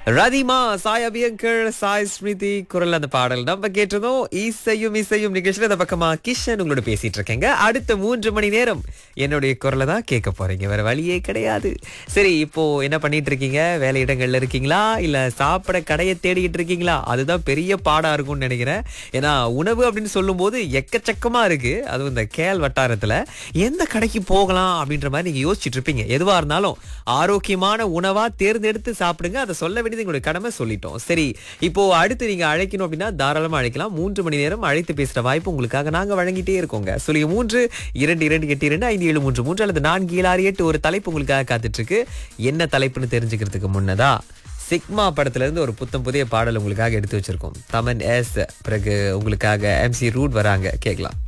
ரதிமா சாய் அபியங்கர் சாய் ஸ்மிருதி குரல் அந்த பாடல் நம்ம கேட்டதும் இசையும் இசையும் நிகழ்ச்சியில இந்த பக்கமா கிஷன் உங்களோட பேசிட்டு இருக்கேங்க அடுத்த மூன்று மணி நேரம் என்னுடைய குரலை தான் கேட்க போறீங்க வேற வழியே கிடையாது சரி இப்போ என்ன பண்ணிட்டு இருக்கீங்க வேலை இடங்கள்ல இருக்கீங்களா இல்ல சாப்பிட கடையை தேடிக்கிட்டு இருக்கீங்களா அதுதான் பெரிய பாடா இருக்கும்னு நினைக்கிறேன் ஏன்னா உணவு அப்படின்னு சொல்லும்போது எக்கச்சக்கமா இருக்கு அதுவும் இந்த கேல் வட்டாரத்துல எந்த கடைக்கு போகலாம் அப்படின்ற மாதிரி நீங்க யோசிச்சுட்டு இருப்பீங்க எதுவா இருந்தாலும் ஆரோக்கியமான உணவா தேர்ந்தெடுத்து சாப்பிடுங்க அதை சொல்ல வேண்டியது எங்களுடைய கடமை சொல்லிட்டோம் சரி இப்போ அடுத்து நீங்க அழைக்கணும் அப்படின்னா தாராளமா அழைக்கலாம் மூன்று மணி நேரம் அழைத்து பேசுற வாய்ப்பு உங்களுக்காக நாங்க வழங்கிட்டே இருக்கோங்க சொல்லி மூன்று இரண்டு இரண்டு எட்டு இரண்டு ஐந்து ஏழு மூன்று மூன்று அல்லது நான்கு ஏழு ஆறு எட்டு ஒரு தலைப்பு உங்களுக்காக காத்துட்டு இருக்கு என்ன தலைப்புன்னு தெரிஞ்சுக்கிறதுக்கு முன்னதா சிக்மா படத்துல இருந்து ஒரு புத்தம் புதிய பாடல் உங்களுக்காக எடுத்து வச்சிருக்கோம் தமன் எஸ் பிறகு உங்களுக்காக எம்சி ரூட் வராங்க கேட்கலாம்